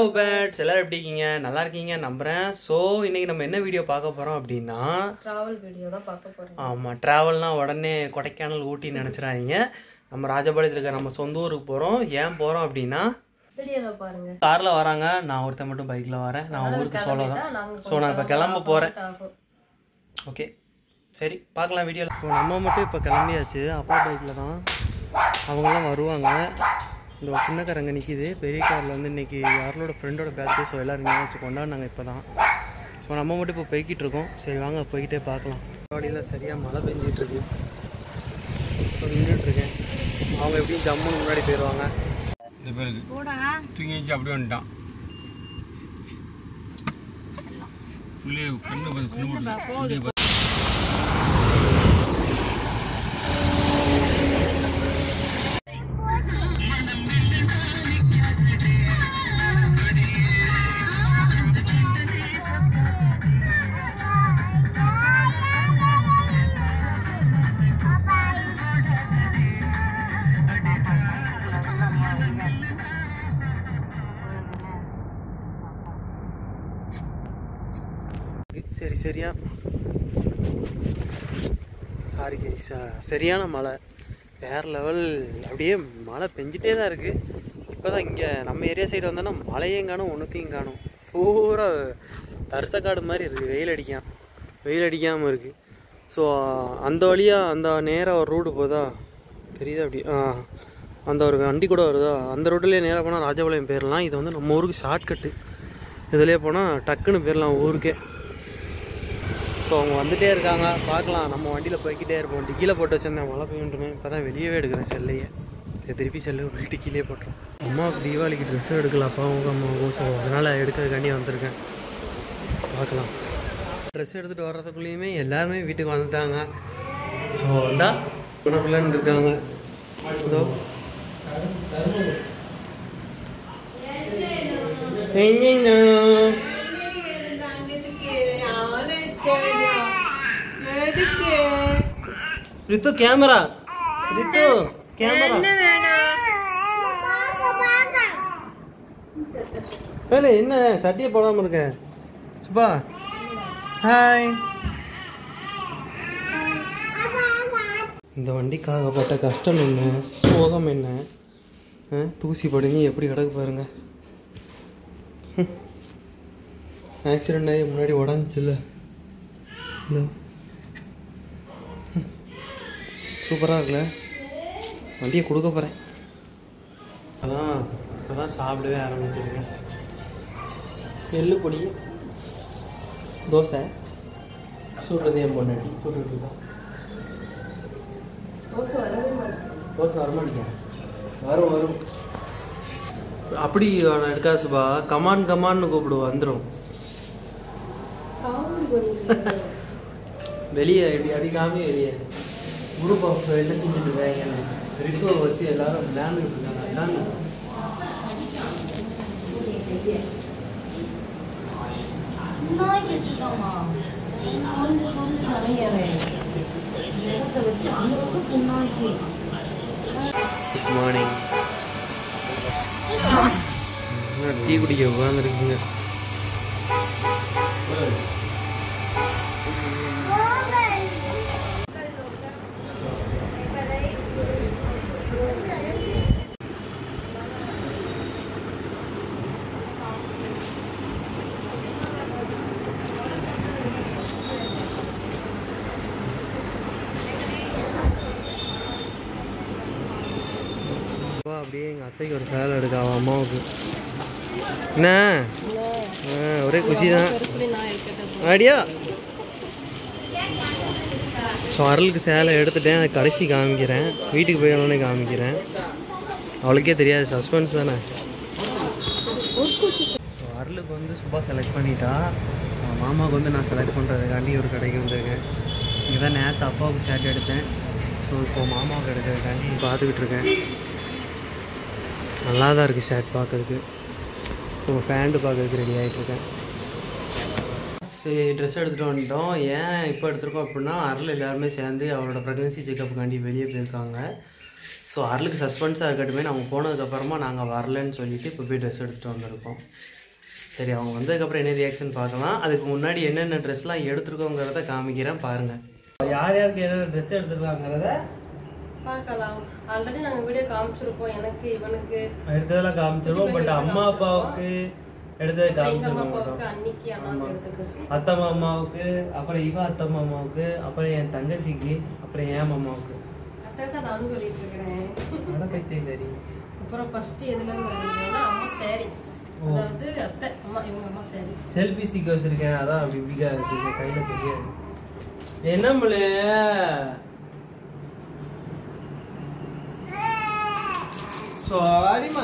Love birds எல்லாரும் எப்படி இருக்கீங்க நல்லா இருக்கீங்க நம்புறேன் ஸோ இன்னைக்கு நம்ம என்ன வீடியோ பார்க்க போறோம் அப்படின்னா டிராவல் வீடியோ தான் பார்க்க போறேன் ஆமாம் ட்ராவல்னா உடனே கொடைக்கானல் ஊட்டி நினச்சிடாதீங்க நம்ம ராஜபாளையத்தில் இருக்க நம்ம சொந்த ஊருக்கு போகிறோம் ஏன் போகிறோம் அப்படின்னா வீடியோல பாருங்க காரில் வராங்க நான் ஒருத்தன் மட்டும் பைக்கில் வரேன் நான் ஊருக்கு சோலோ தான் நாங்க ஸோ நான் இப்போ கிளம்ப போகிறேன் ஆகும் ஓகே சரி பார்க்கலாம் வீடியோவில் ஸோ நம்ம மட்டும் இப்போ கிளம்பியாச்சு அப்பா பைக்கில் தான் அவங்கெல்லாம் வருவாங்க இந்த ஒரு சின்ன காரங்க நிற்கிது பெரிய காரில் வந்து இன்னைக்கு யாரோட ஃப்ரெண்டோட பர்த்டே ஸோ எல்லோரும் இங்கே வச்சு கொண்டாடினாங்க இப்போ தான் ஸோ நம்ம மட்டும் இப்போ போய்கிட்டு இருக்கோம் சரி வாங்க போய்கிட்டே பார்க்கலாம் வாடியில் சரியாக மழை பெஞ்சிட்டு இருக்கு இப்போ நின்றுட்டுருக்கேன் அவங்க எப்படியும் ஜம்முன்னு முன்னாடி போயிடுவாங்க இந்த பேருக்கு தூங்கிச்சு அப்படியே வந்துட்டான் புள்ளைய கண்ணு கண்ணு சரி சரியா சாரி கைஸ் சரியான மழை வேற லெவல் அப்படியே மழை பெஞ்சிட்டே தான் இருக்குது இப்போ தான் இங்கே நம்ம ஏரியா சைடு வந்தோன்னா மழையும் காணும் ஒன்றுத்தையும் காணும் பூரா தரிசக்காடு மாதிரி இருக்குது வெயில் அடிக்காம வெயில் அடிக்காமல் இருக்குது ஸோ அந்த வழியாக அந்த நேராக ஒரு ரோடு போதா தெரியுதா அப்படி ஆ அந்த ஒரு வண்டி கூட வருதா அந்த ரோட்லேயே நேராக போனால் ராஜபாளையம் போயிடலாம் இது வந்து நம்ம ஊருக்கு ஷார்ட்கட்டு இதுலேயே போனால் டக்குன்னு போயிடலாம் ஊருக்கே ஸோ அவங்க வந்துட்டே இருக்காங்க பார்க்கலாம் நம்ம வண்டியில் போய்க்கிட்டே இருப்போம் டிக்கியில் போட்டு வச்சிருந்தேன் மழை பெய்யுன்ட்டுமே இப்போ தான் வெளியவே எடுக்கிறேன் செல்லையே சரி திருப்பி செல்லு ஒரு டிக்கிலே போட்டுரும் அம்மாவுக்கு தீபாவளிக்கு ட்ரெஸ் எடுக்கல அப்பாவும் அம்மாவுக்கும் ஸோ அதனால் எடுக்கிறதுக்காண்டி வந்திருக்கேன் பார்க்கலாம் ட்ரெஸ் எடுத்துகிட்டு வர்றதுக்குள்ளேயுமே எல்லாருமே வீட்டுக்கு வந்துட்டாங்க ஸோ இந்தா பிள்ளைன்னு இருக்காங்க இதோ எங்கேங்க ரித்து கேமரா ரித்து கேமரா வேலை என்ன சட்டியை போடாம இருக்க சுபா ஹாய் இந்த வண்டிக்காகப்பட்ட கஷ்டம் என்ன சோகம் என்ன ஆ, தூசி படுங்க எப்படி கிடக்கு பாருங்க ஆக்சிடென்ட் ஆகி முன்னாடி உடஞ்சில்ல இந்த சூப்பராக இருக்குல்ல வண்டியை கொடுக்க போகிறேன் அதான் அதான் சாப்பிடவே ஆரம்பிச்சிருக்கேன் எள்ளு பொடி தோசை சுடுறது என் பொண்ணாட்டி சுட்டுட்டு இருக்கோம் தோசை வரவே மாட்டேங்குது தோசை வரமாட்டேங்க வரும் வரும் அப்படி நான் எடுக்காது சுபா கமான் கமான்னு கூப்பிடுவோம் வந்துடும் காமெடி பண்ணிட்டு வெளியே இப்படி அடிக்காமே வெளியே குரூப் ஆஃப் என்ன செஞ்சுட்டு இருக்காங்க ரித்துவை வச்சு எல்லாரும் விளையாண்டுட்டு இருக்காங்க அதான் குட் மார்னிங் டீ குடிக்க உட்காந்துருக்குங்க அப்பா அப்படியே எங்கள் அத்தைக்கு ஒரு சேலை எடுக்க அவன் அம்மாவுக்கு என்ன ஆ, ஒரே குஷி தான் நான் இருக்கட்டும் அடியா ஸோ அருளுக்கு சேலை எடுத்துட்டேன் அதை கடைசி காமிக்கிறேன் வீட்டுக்கு போய் உடனே காமிக்கிறேன் அவளுக்கே தெரியாது சஸ்பென்ஸ் தானே ஸோ அருளுக்கு வந்து சுபா செலக்ட் பண்ணிட்டா அவன் மாமாவுக்கு வந்து நான் செலக்ட் பண்ணுறதுக்காண்டி ஒரு கடைக்கு வந்திருக்கேன் இங்கே தான் நேற்று அப்பாவுக்கு ஷர்ட் எடுத்தேன் ஸோ இப்போது மாமாவுக்கு எடுக்கிறதுக்காண்டி பார்த்துக்கிட்டு இருக்கேன் நல்லா தான் இருக்குது ஷர்ட் பார்க்கறதுக்கு இப்போ ஃபேண்ட்டு பார்க்கறதுக்கு ரெடி ஆகிட்டுருக்கேன் சரி ட்ரெஸ் எடுத்துகிட்டு வந்துட்டோம் ஏன் இப்போ எடுத்திருக்கோம் அப்படின்னா அருள் எல்லாருமே சேர்ந்து அவரோட ப்ரெக்னன்சி செக்கப்புக்காண்டி வெளியே போயிருக்காங்க ஸோ அருளுக்கு சஸ்பென்ஸாக இருக்கட்டுமே நாங்கள் போனதுக்கப்புறமா நாங்கள் வரலன்னு சொல்லிட்டு இப்போ போய் ட்ரெஸ் எடுத்துகிட்டு வந்திருக்கோம் சரி அவங்க வந்ததுக்கப்புறம் என்ன ரியாக்ஷன் பார்க்கலாம் அதுக்கு முன்னாடி என்னென்ன ட்ரெஸ்லாம் எடுத்துருக்கோங்கிறத காமிக்கிறேன் பாருங்க யார் யாருக்கு என்னென்ன ட்ரெஸ் எடுத்துருக்காங்கிறத பார்க்கலாம் ஆல்ரெடி நாங்க வீடியோ காமிச்சிருப்போம் எனக்கு இவனுக்கு எடுத்ததெல்லாம் காமிச்சிருவோம் பட் அம்மா அப்பாவுக்கு எடுத்ததை எங்க அம்மா காமிச்சிருக்க மாட்டோம் அப்பாவுக்கு அன்னைக்கு அண்ணாவுக்கு எடுத்த ட்ரெஸ் அத்தை மாமாவுக்கு அப்புறம் இவ அத்தை மாமாவுக்கு அப்புறம் என் தங்கச்சிக்கு அப்புறம் என் மாமாவுக்கு அத்தை தான் நானும் சொல்லிட்டு இருக்கிறேன் நடப்பைத்தே சரி அப்புறம் ஃபர்ஸ்ட் எதுல இருந்து வாங்கிக்கிறேன்னா அம்மா saree அதாவது அத்தை அம்மா இவங்க அம்மா saree செல்ஃபி ஸ்டிக் வச்சிருக்கேன் அதான் அப்படி பிகா வச்சிருக்கேன் கையில தெரியாது என்ன முள்ளு சாரிமா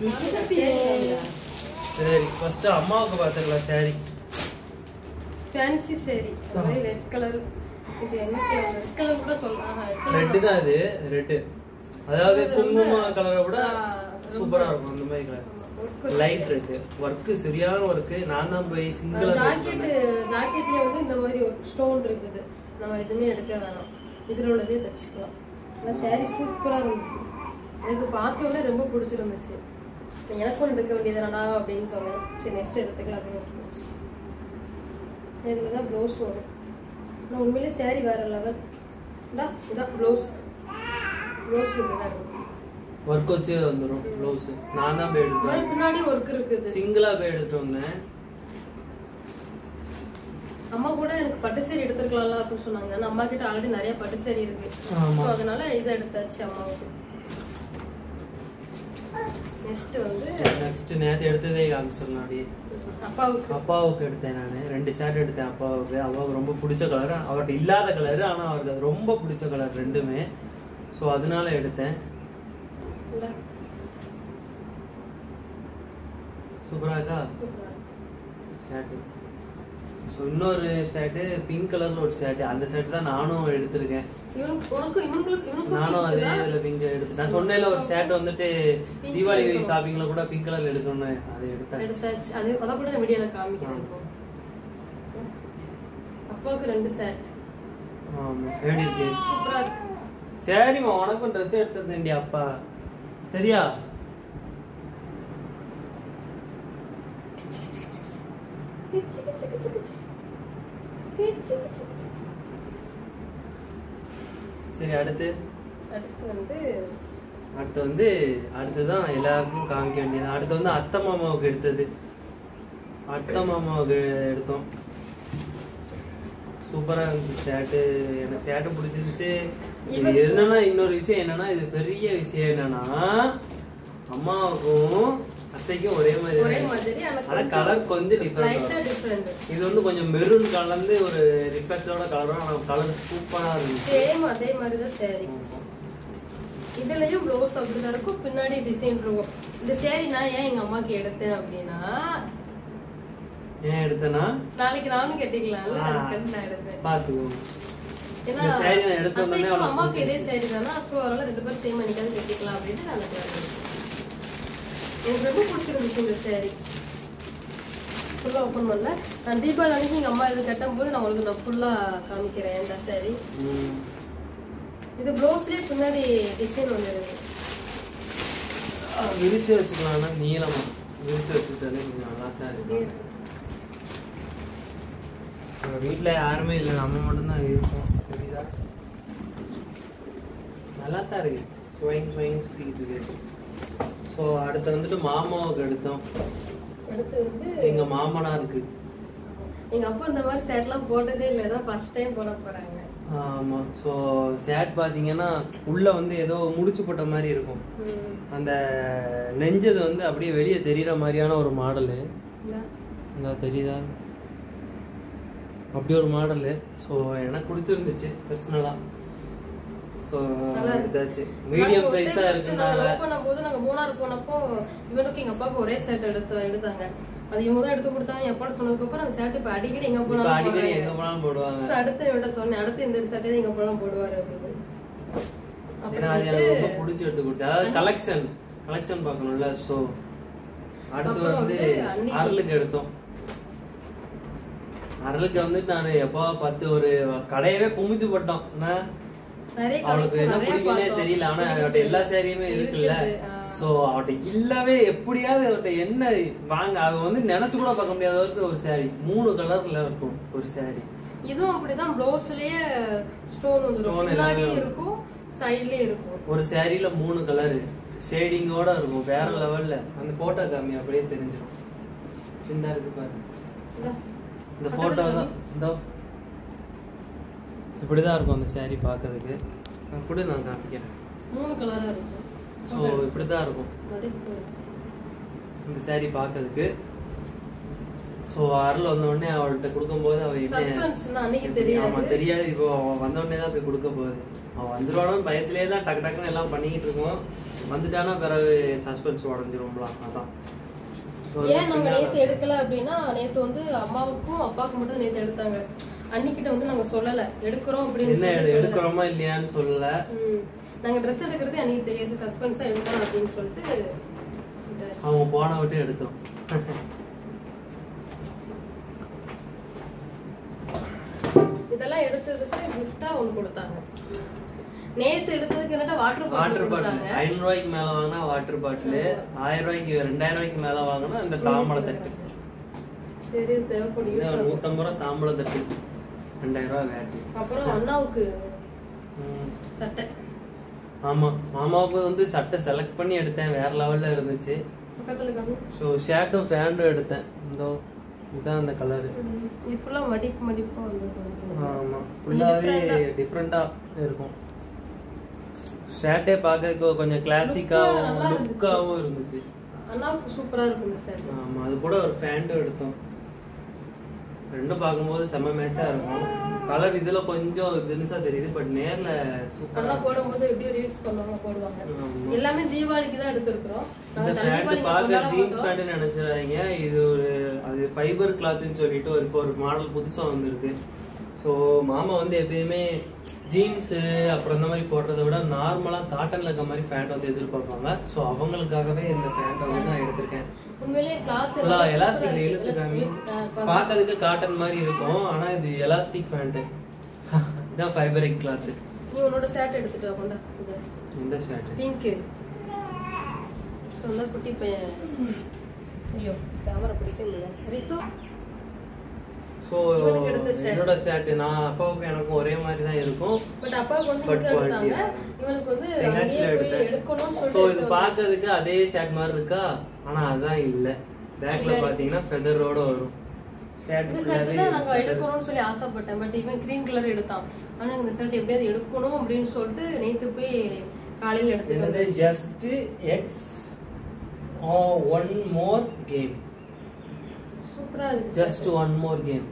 சரி ஃபர்ஸ்ட் அம்மாவுக்கு பார்த்துக்கலாம் சாரி ஃபேன்சி saree அது மாதிரி ரெட் கலர் இது என்ன கலர் ரெட் கலர் கூட சொல்லலாம் ரெட் கலர் ரெட்டு தான் அது ரெட்டு அதாவது குங்கும கலரை விட ஆ, சூப்பரா இருக்கும் அந்த மாதிரி கலர் லைட் ரெட்டு ஒர்க்கு சரியான ஒர்க்கு நான் தான் போய் சிங்கிளா ஜாக்கெட் ஜாக்கெட்லயே வந்து இந்த மாதிரி ஒரு ஸ்டோன் இருக்குது நம்ம எதுவுமே எடுக்க வேணாம் இதுல உள்ளதே தச்சுக்கலாம் ஆனால் saree சூப்பரா இருந்துச்சு எனக்கு பார்த்த உடனே ரொம்ப பிடிச்சிருந்துச்சு இப்ப எனக்கும் ஒண்ணு எடுக்க வேண்டியதுடா அப்படின்னு சொன்னேன் சரி நெக்ஸ்ட் எடுத்துக்கலாம் அப்படின்னு விட்டுருந்துச்சு இதில் தான் ப்ளவுஸ் வரும் ஆனால் உண்மையிலே saree வேற லெவல் இதான் இதான் ப்ளவுஸ் ப்ளவுஸ் இப்படி தான் இருக்கும் ஒர்க் வச்சு வந்துடும் ப்ளவுஸ் நான் தான் போய் இந்த எடுத்தேன் மாதிரி பின்னாடி ஒர்க் இருக்குது சிங்கிளா போய் எடுத்துட்டு வந்தேன் அம்மா கூட எனக்கு பட்டு சேரி எடுத்துருக்கலாம்ல அப்படின்னு சொன்னாங்க ஆனா அம்மா கிட்ட ஆல்ரெடி நிறைய பட்டு சேரி இருக்கு ஆமா. ஸோ அதனால இதை எடுத்தாச்சு அம்மாவுக்கு நெக்ஸ்ட் வந்து நெக்ஸ்ட் நேத்து எடுத்ததே காமிச்சிடலாம் அப்படியே அப்பாவுக்கு அப்பாவுக்கு எடுத்தேன் நான் ரெண்டு ஷர்ட் எடுத்தேன் அப்பாவுக்கு அப்பாவுக்கு ரொம்ப பிடிச்ச கலர் அவர்கிட்ட இல்லாத கலர் ஆனா அவருக்கு அது ரொம்ப பிடிச்ச கலர் ரெண்டுமே ஸோ அதனால எடுத்தேன் இந்தா, சூப்பரா இருக்கா சூப்பரா ஷர்ட்டு ஸோ இன்னொரு ஷர்ட்டு பிங்க் கலர்ல ஒரு ஷர்ட் அந்த ஷர்ட் தான் நானும் எடுத்திருக்கேன் இவனுக்கு உனக்கு இவங்களுக்கு இவனுக்கும் நானும் அதே இருக்குதா? இதுல பிங்க் எடுத்து நான் சொன்னேன்ல ஒரு ஷர்ட் வந்துட்டு Pink தீபாவளி எடுக்கணும். ஷாப்பிங்ல கூட பிங்க் கலர்ல எடுக்கணும்னு அதை எடுத்தேன் எடுத்தாச்சு அது அதான் கூட நான் வீடியோல காமிக்கிறேன் இப்போ அப்பாவுக்கு ரெண்டு செட் ஆமா எப்படி இருக்கு சூப்பரா இருக்கு சரிம்மா உனக்கும் ட்ரெஸ் எடுத்ததுண்டி அப்பா சரியா கிச்சு, கிச்சு, கிச்சு, கிச்சு. கிச்சு, கிச்சு, கிச்சு. சரி அடுத்து அடுத்து வந்து அடுத்து வந்து அடுத்துதான் எல்லாருக்கும் காமிக்க வேண்டியது அடுத்து வந்து அத்தை மாமாவுக்கு எடுத்தது அத்தை மாமாவுக்கு எடுத்தோம் சூப்பரா இருந்துச்சு ஷர்ட்டு எனக்கு ஷர்ட்டு பிடிச்சிருந்துச்சு இது என்னன்னா இன்னொரு விஷயம் என்னன்னா இது பெரிய விஷயம் என்னன்னா அம்மாவுக்கும் அத்தைக்கும் ஒரே மாதிரி ஒரே தான். மாதிரி ஆனா ஆனா கலர் கொஞ்சம் டிஃபரெண்ட் லைட்டா டிஃப்ரெண்ட் இது வந்து கொஞ்சம் மெரூன் கலந்து ஒரு ரிஃபெக்டோட கலரும் ஆனா கலர் சூப்பரா இருந்துச்சு சேம் அதே மாதிரி தான் saree இதுலயும் ப்ளவுஸ் அப்படிதான் இருக்கும் பின்னாடி டிசைன் இருக்கும் இந்த saree நான் ஏன் எங்க அம்மாக்கு எடுத்தேன் அப்படின்னா ஏன் எடுத்தேன்னா நாளைக்கு நானும் கட்டிக்கலாம்ல ஆ. அதுக்கு நான் எடுத்தேன் பாத்துக்கோ ஏன்னா இந்த saree நான் எடுத்த உடனே அத்தைக்கும் அவளுக்கு அம்மாவுக்கு இதே saree தானே ஸோ அதனால ரெண்டு பேரும் சேம் அன்னைக்காவது கட்டிக்கலாம் அப்படின்னு நான் அந்த colour எடுத்தேன். எனக்கு ரொம்ப பிடிச்சிருந்துச்சு இந்த saree ஃபுல்லாக ஓப்பன் பண்ணல நான் தீபாவளி அன்னைக்கு எங்கள் அம்மா இது கட்டும் போது நான் உங்களுக்கு நான் ஃபுல்லாக காமிக்கிறேன் இந்த saree ம். இது ப்ளவுஸ்லேயே பின்னாடி டிசைன் ஒன்று இருக்கு ஆ, விரிச்சு வச்சுக்கலாம்னா நீளமா விரிச்சு வச்சுக்கிட்டாலே கொஞ்சம் நல்லா தான் இப்படியே இருக்கும் இருக்கு. நம்ம வீட்ல யாருமே இல்லை நம்ம மட்டும்தான் இருக்கோம் தெரியுதா நல்லா தான் இருக்கு ஸ்வைங் ஸ்வைங் சுத்திக்கிட்டு இருக்கு ஸோ அடுத்து வந்துட்டு மாமாவுக்கு எடுத்தோம் அடுத்து வந்து எங்க மாமனாருக்கு எங்க அப்பா இந்த மாதிரி சேட்லாம் போட்டதே இல்லை தான் ஃபர்ஸ்ட் டைம் போட போறாங்க ஆமா ஸோ சேட் பாத்தீங்கன்னா உள்ள வந்து ஏதோ முடிச்சு போட்ட மாதிரி இருக்கும் ம். அந்த நெஞ்சது வந்து அப்படியே வெளியே தெரியுற மாதிரியான ஒரு மாடலு இந்தா. இந்த தெரியுதா அப்படி ஒரு மாடலு ஸோ எனக்கு பிடிச்சிருந்துச்சு பர்சனலாக ஸோ நல்லா இருக்கு. இதாச்சு மீடியம் நாங்க சைஸ் தான் ஒரு time first நாங்க இருக்குனால love பண்ணும்போது நாங்க மூணார் போனப்போ இவனுக்கு எங்க அப்பாவுக்கு ஒரே செட் எடுத்து எடுத்தாங்க அது இவங்க தான் எடுத்து கொடுத்தாங்க என் அப்பா சொன்னதுக்கு அப்புறம் அந்த ஷர்ட் இப்ப அடிக்கடி எங்க இப்போ போனாலும் அடிக்கடி போடுறாங்க. எங்க போனாலும் போடுவாங்க So, அடுத்து இவன்ட்ட சொன்னேன் அடுத்து இந்த சட்டை எங்க போனாலும் போடுவாரு அப்படின்னு ஏன்னா அது எனக்கு ரொம்ப பிடிச்சி எடுத்து கொடுத்தேன் அதாவது கலெக்ஷன் கலெக்ஷன் பார்க்கணும்ல ஸோ அடுத்து அப்புறம் வந்து வந்து அன்னைக்கு- அருளுக்கு எடுத்தோம் அருளுக்கு வந்துட்டு நான் எப்போ பார்த்து ஒரு கடையவே குமிச்சு போட்டோம் என்ன நிறைய அவளுக்கு collection என்ன நிறைய பிடிக்குன்னே பார்த்தோம். தெரியல ஆனா அவட்ட எல்லா சேரீயுமே இருக்குல்ல இருக்குது. ஆ. ஸோ அவட்ட இல்லவே எப்படியாவது அவட்ட என்ன வாங்க அவ வந்து நினைச்சு கூட பார்க்க முடியாத அளவுக்கு ஒரு saree மூணு கலர்ல இருக்கும் ஒரு saree இதுவும் அப்படிதான் ப்ளவுஸ்லயே ஸ்டோன் வந்துடும் Stone பின்னாடியும் எல்லாமே இருக்கும் சைட்லயும் இருக்கும் ஒரு சாரியில மூணு கலர் ஷேடிங்கோட இருக்கும் வேற லெவல்ல அந்த போட்டோ காமி அப்படியே தெரிஞ்சிடும் இந்த இருக்கு பாரு இந்தா. இந்த போட்டோ தான் இதோ இப்படிதான் இருக்கும் அந்த saree பார்க்கிறதுக்கு நான் கூட நான் காமிக்கிறேன் மூணு கலரா இருக்கும் ஸோ இப்படிதான் இருக்கும் நடுக்கு. இந்த saree பார்க்கிறதுக்கு ஸோ அருள் வந்த உடனே அவள்கிட்ட கொடுக்கும்போது அவ என்ன சஸ்பென்ஸ்னா அன்னைக்கு ஆமா தெரியாது தெரியாது இப்போ அவன் வந்த உடனே தான் போய் கொடுக்க போகுது அவன் வந்துருவானு பயத்திலே தான் டக்கு டக்குன்னு எல்லாம் பண்ணிக்கிட்டு இருக்கோம் வந்துட்டானா பிறகு சஸ்பென்ஸ் உடஞ்சிரும்லாம் அதான் So, ஏன் நாங்க சின்ன- நேத்து எடுக்கல அப்படின்னா நேத்து வந்து அம்மாவுக்கும் அப்பாவுக்கும் மட்டும் தான் நேத்து எடுத்தாங்க அன்னிக்கிட்ட வந்து நாங்க சொல்லல எடுக்கிறோம் அப்படின்னு என்ன சொல்லி எடு- சொல்லல. எடுக்கிறோமா இல்லையான்னு சொல்லல ம். நாங்க ட்ரெஸ் எடுக்கிறதே அன்னைக்கு தெரியாது சஸ்பென்ஸா எடுக்கலாம் அப்படின்னு சொல்லிட்டு விட்டாச்சு. அவங்க போன விட்டு எடுத்தோம் இதெல்லாம் எடுத்ததுக்கு கிஃப்டா ஒண்ணு கொடுத்தாங்க நேத்து எடுத்ததுக்கு என்னடா வாட்டர் வாட்டர் பாட்டில் பாட்டில் கொடுத்தாங்க ஐநூறு ரூபாய்க்கு மேல வாங்கினா வாட்டர் பாட்டில் ஆயிரம் ரூபாய்க்கு ரெண்டாயிரம் ரூபாய்க்கு மேல வாங்கினா இந்த தாம்பழ தட்டு சரி இது தேவைப்படும் use ஆகும். நூத்தம்பது ரூபா தாம்பழ தட்டு ரெண்டாயிரம் ரூபாய் வேட்டி அப்புறம் அண்ணாவுக்கு ம். சட்டை ஆமா மாமாவுக்கு வந்து சட்டை செலக்ட் பண்ணி எடுத்தேன் வேற லெவல்ல இருந்துச்சு பக்கத்துல காமி ஸோ ஷர்ட்டும் ஃபேண்டும் எடுத்தேன் இந்த இதுதான் அந்த கலரு இது ஃபுல்லா மடிப்பு மடிப்பா வந்து ஆமா ஃபுல்லாவே டிஃப்ரெண்டா இருக்கும் ஷர்ட்டே பார்க்க கொஞ்சம் கிளாசிக்காவும் நல்லா இருந்துச்சு. லுக்காவும் இருந்துச்சு அண்ணாவுக்கு சூப்பரா இருக்கும் இந்த சார் ஆமா அது கூட ஒரு ஃபேண்டும் எடுத்தோம் ரெண்டும் பார்க்கும்போது செம்ம மேட்சா இருக்கும் கலர் இதுல கொஞ்சம் தினுசா தெரியுது பட் நேர்ல சூப்பரா அண்ணா போடும்போது எப்படியும் ரீல்ஸ் பண்ணுவாங்க போடுவாங்க ஆமா. எல்லாமே தீபாவளிக்கு தான் எடுத்திருக்கிறோம் இந்த நாங்க தலை பேண்ட் தீபாவளிக்கு பார்க்க கொண்டாட ஜீன்ஸ் மாட்டோம். பேண்ட் நினைச்சிடாதீங்க இது ஒரு அது ஃபைபர் கிளாத்னு சொல்லிட்டு ஒரு இப்போ ஒரு மாடல் புதுசா வந்திருக்கு ஸோ மாமா வந்து எப்பயுமே ஜீன்ஸு அப்புறம் இந்த மாதிரி போடுறத விட நார்மலாக காட்டன்ல இருக்க மாதிரி பேண்ட் வந்து எதிர்பார்ப்பாங்க ஸோ அவங்களுக்காகவே இந்த பேண்ட்டை வந்து நான் எடுத்திருக்கேன் உண்மையிலேயே கிளாத் ஃபுல்லாக எலாஸ்டிக் இழுத்துக்காமி பார்க்கறதுக்கு காட்டன் மாதிரி இருக்கும் ஆனா இது எலாஸ்டிக் பேண்ட்டு இதான் ஃபைபரிக் கிளாத் நீ உன்னோட சேட் எடுத்துட்டு வா கொண்டா இது எந்த ஷர்ட் பிங்க் சொந்த குட்டி பையன் ஐயோ கேமரா பிடிக்க முடியல ரித்து ஸோ இவனுக்கு எடுத்த shirt. என்னோட ஷர்ட் நான் அப்பாவுக்கும் எனக்கும் ஒரே மாதிரி தான் இருக்கும் பட் அப்பாவுக்கு வந்து But இங்க எடுத்தாங்க quality. இவனுக்கு வந்து தெங்காசில அங்கேயே போய் எடுத்தேன் எடுக்கணும்னு ஸோ சொல்லிட்டு இது எடுத்து பார்க்கறதுக்கு அதே ஷர்ட் மாதிரி இருக்கா ஆனா அதான் இல்ல பேக்ல பாத்தீங்கன்னா ஃபெதரோட வரும் ஷர்ட் இந்த ஷர்ட் தான் நாங்க எடுக்கணும்னு சொல்லி ஆசைப்பட்டேன் பட் இவன் கிரீன் கலர் எடுத்தான் ஆனா இந்த ஷர்ட் எப்படியாவது எடுக்கணும் அப்படின்னு சொல்லிட்டு நேத்து போய் காலையில எடுத்துட்டு என்னது வந்தேன் ஜஸ்ட் எக்ஸ் ஒன் மோர் கேம் சூப்பரா இருக்கு ஜஸ்ட் ஒன் மோர் கேம்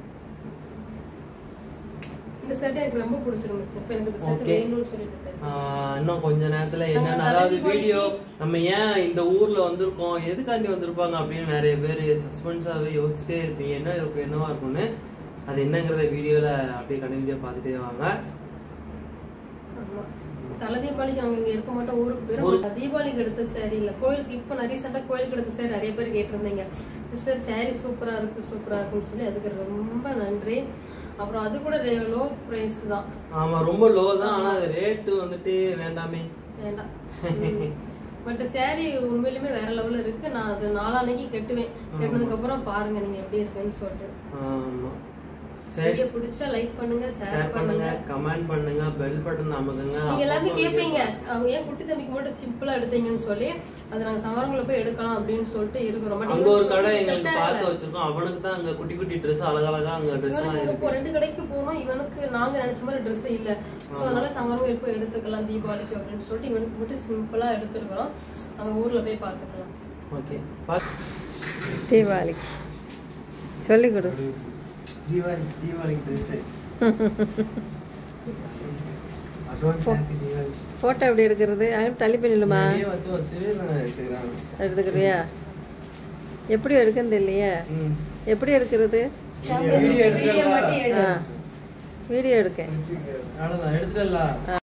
இந்த ஷர்ட் எனக்கு ரொம்ப பிடிச்சிருந்துச்சு இப்ப எனக்கு இந்த ஷர்ட் Okay. வேணும்னு சொல்லிட்டு எடுத்தாச்சு. இன்னும் கொஞ்ச நேரத்துல என்னன்னா நாங்க அதாவது தலை வீடியோ நம்ம ஏன் இந்த ஊர்ல வந்திருக்கோம் எதுக்காண்டி வந்திருப்பாங்க அப்படின்னு நிறைய பேர் சஸ்பென்ஸாவே யோசிச்சுட்டே இருப்பீங்க என்ன இருக்கும் என்னவா இருக்கும்னு அது என்னங்கிறத வீடியோல அப்படியே கண்டினியூ பார்த்துட்டே வாங்க ஆமா. தலை தீபாவளிக்கு நாங்க இங்க இருக்க மாட்டோம் ஊருக்கு போயிடும் தீபாவளிக்கு எடுத்த சேரீ இல்ல கோயிலுக்கு இப்ப நிறைய சண்டை கோயிலுக்கு எடுத்த சேரீ நிறைய பேர் கேட்டிருந்தீங்க சிஸ்டர் saree சூப்பரா இருக்கு சூப்பரா இருக்குன்னு சொல்லி அதுக்கு ரொம்ப நன்றி அப்புறம் அது கூட லோ பிரைஸ் தான் ஆமா ரொம்ப லோ தான் ஆனா அது ரேட்டு வந்துட்டு வேண்டாமே வேண்டாம் பட் saree உண்மையிலுமே வேற லெவல்ல இருக்கு நான் அது நாளான்னைக்கு கட்டுவேன் கட்டினதுக்கு அப்புறம் பாருங்க நீங்க எப்படி இருக்குன்னு சொல்லிட்டு ஆமா சரி வீடியோ பிடிச்சா லைக் பண்ணுங்க ஷேர் ஷேர் பண்ணுங்க பண்ணுங்க கமெண்ட் பண்ணுங்க பெல் பட்டன் அமுக்குங்க நீங்க எல்லாமே அப்பப்போ கேட்பீங்க அவங்க ஏன் குட்டி தம்பிக்கு மட்டும் சிம்பிளா எடுத்தீங்கன்னு சொல்லி அது நாங்க சமரங்களை போய் எடுக்கலாம் அப்படின்னு சொல்லிட்டு இருக்கிறோம் But அங்க ஒரு எங்களுக்கு கடை set எங்களுக்கு ஆகல. பார்த்து வச்சிருக்கோம் அவனுக்கு தான் அங்க குட்டி குட்டி ட்ரெஸ் அழகழகா அங்க ட்ரெஸ் எல்லாம் இவனுக்கு இருக்கு இப்போ ரெண்டு கடைக்கு போனோம் இவனுக்கு நாங்க நினைச்ச மாதிரி Dress இல்ல சோ அதனால சமரங்கள் போய் எடுத்துக்கலாம் தீபாவளிக்கு அப்படின்னு சொல்லிட்டு இவனுக்கு மட்டும் சிம்பிளா எடுத்துருக்கிறோம் நம்ம ஊர்ல போய் பாத்துக்கலாம் ஓகே தீபாவளிக்கு சொல்லிக் கொடு தீபாவளி தீபாவளிக்கு dress advance happy Deepavali photo எப்படி எடுக்கிறது அங்கே தள்ளி பண்ணிடுமா நிறைய வச்சு வச்சு நான் எடுத்துக்கிறேன் எடுத்துக்கிறியா எப்படி எடுக்குன்னு தெரியலையே ம் எப்படி எடுக்கிறது வீடியோ எடுத்துக்கலாம் ஆ வீடியோ எடுக்க அவ்வளோதான் எடுத்துடலாம்